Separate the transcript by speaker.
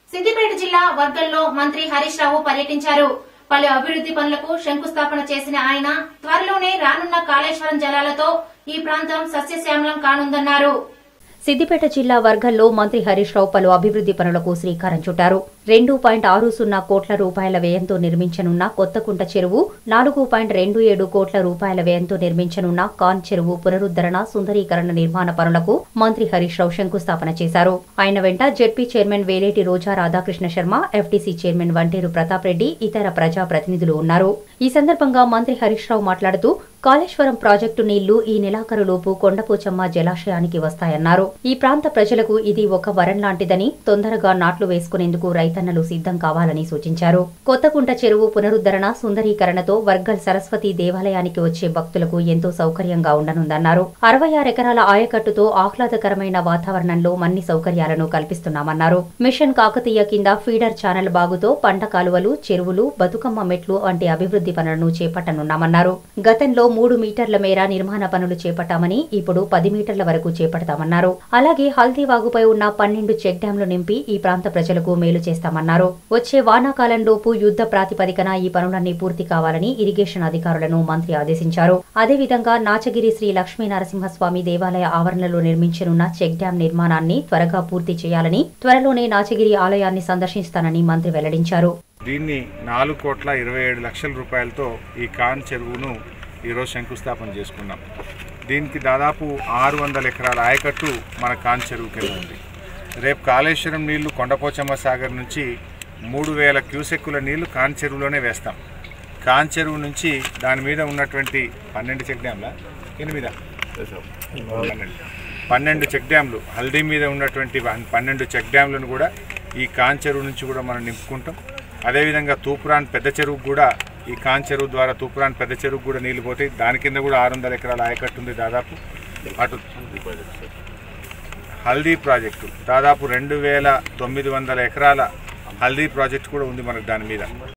Speaker 1: సిద్దిపేట జిల్లా వర్గంలో మంత్రి హరీష్ రావు పర్యటించారు పలు అభివృద్ది పనులకు శంకుస్థాపన చేసిన ఆయన త్వరలోనే రానున్న కాళేశ్వరం జలాలతో ఈ ప్రాంతం సస్యశ్యామలం కానుందన్నారు
Speaker 2: సిద్దిపేట జిల్లా వర్గంలో మంత్రి హరీష్ రావు పలు అభివృద్ది పనులకు శ్రీకారం చుట్టారు రెండు పాయింట్ ఆరు సున్నా కోట్ల రూపాయల వ్యయంతో నిర్మించనున్న కొత్తకుంట చెరువు నాలుగు పాయింట్ రెండు ఏడు కోట్ల రూపాయల వ్యయంతో నిర్మించనున్న కాన్ చెరువు పునరుద్దరణ సుందరీకరణ నిర్మాణ పనులకు మంత్రి హరీష్ రావు శంకుస్థాపన చేశారు ఆయన వెంట ZP chairman Veleti Roja Radhakrishna Sharma FTC chairman Vanteru Pratap Reddy ఇతర ప్రజా ప్రతినిధులు ఉన్నారు ఈ సందర్భంగా మంత్రి హరీష్ రావు మాట్లాడుతూ కాళేశ్వరం ప్రాజెక్టు నీళ్లు ఈ నెలాఖరులోపు కొండపోచమ్మ జలాశయానికి వస్తాయన్నారు ఈ ప్రాంత ప్రజలకు ఇది ఒక వరం లాంటిదని తొందరగా నాట్లు వేసుకునేందుకు రైతన్నలు సిద్ధం కావాలని సూచించారు కొత్తకుంట చెరువు పునరుద్దరణ సుందరీకరణతో వర్గల్ సరస్వతి దేవాలయానికి వచ్చే భక్తులకు ఎంతో సౌకర్యంగా ఉండనుందన్నారు అరవై ఆరెకరాల ఆయకట్టుతో ఆహ్లాదకరమైన వాతావరణంలో మన్ని సౌకర్యాలను కల్పిస్తున్నామన్నారు మిషన్ కాకతీయ కింద ఫీడర్ ఛానల్ బాగుతో పంట కాలువలు చెరువులు బతుకమ్మ మెట్లు వంటి అభివృద్ది పనులను చేపట్టనున్నామన్నారు గతంలో మూడు మీటర్ల మేర నిర్మాణ పనులు చేపట్టామని ఇప్పుడు పది మీటర్ల వరకు చేపడతామన్నారు అలాగే హల్దీవాగుపై ఉన్న పన్నెండు చెక్ డ్యాంలు నింపి ఈ ప్రాంత ప్రజలకు మేలు చేస్తామన్నారు వచ్చే వానాకాలంలోపు యుద్ధ ప్రాతిపదికన ఈ పనులన్నీ పూర్తి కావాలని ఇరిగేషన్ అధికారులను మంత్రి ఆదేశించారు అదేవిధంగా నాచగిరి శ్రీ లక్ష్మీ నరసింహస్వామి దేవాలయ ఆవరణలో నిర్మించనున్న చెక్ డ్యాం నిర్మాణాన్ని త్వరగా పూర్తి చేయాలని త్వరలోనే నాచగిరి ఆలయాన్ని సందర్శిస్తానని మంత్రి వెల్లడించారు
Speaker 3: దీన్ని నాలుగు కోట్ల ఇరవై ఏడు లక్షల రూపాయలతో ఈ కాన్ చెరువును ఈరోజు శంకుస్థాపన చేసుకున్నాం దీనికి దాదాపు ఆరు వందల ఎకరాల ఆయకట్టు మన కాన్ చెరువు కింద ఉంది రేపు కాళేశ్వరం నీళ్లు కొండపోచమ్మ సాగర్ నుంచి మూడు వేల క్యూసెక్కుల నీళ్లు కాన్ చెరువులోనే వేస్తాం కాన్ చెరువు నుంచి దాని మీద ఉన్నటువంటి పన్నెండు చెక్ డ్యాంల ఎనిమిదా పన్నెండు పన్నెండు చెక్ డ్యాంలు హల్దీ మీద ఉన్నటువంటి పన్- పన్నెండు చెక్ డ్యాంలను కూడా ఈ కాన్ చెరువు నుంచి కూడా మనం నింపుకుంటాం అదేవిధంగా తూపురాన్ పెద్ద చెరువుకు కూడా ఈ కాన్ చెరువు ద్వారా తూపురాన్ పెద్ద చెరువుకు కూడా నీళ్లు పోతాయి దాని కింద కూడా ఆరు వందల ఎకరాల ఆయకట్టు ఉంది దాదాపు అటు హల్దీ ప్రాజెక్టు దాదాపు రెండు వేల తొమ్మిది వందల ఎకరాల హల్దీ ప్రాజెక్టు కూడా ఉంది మనకు దాని మీద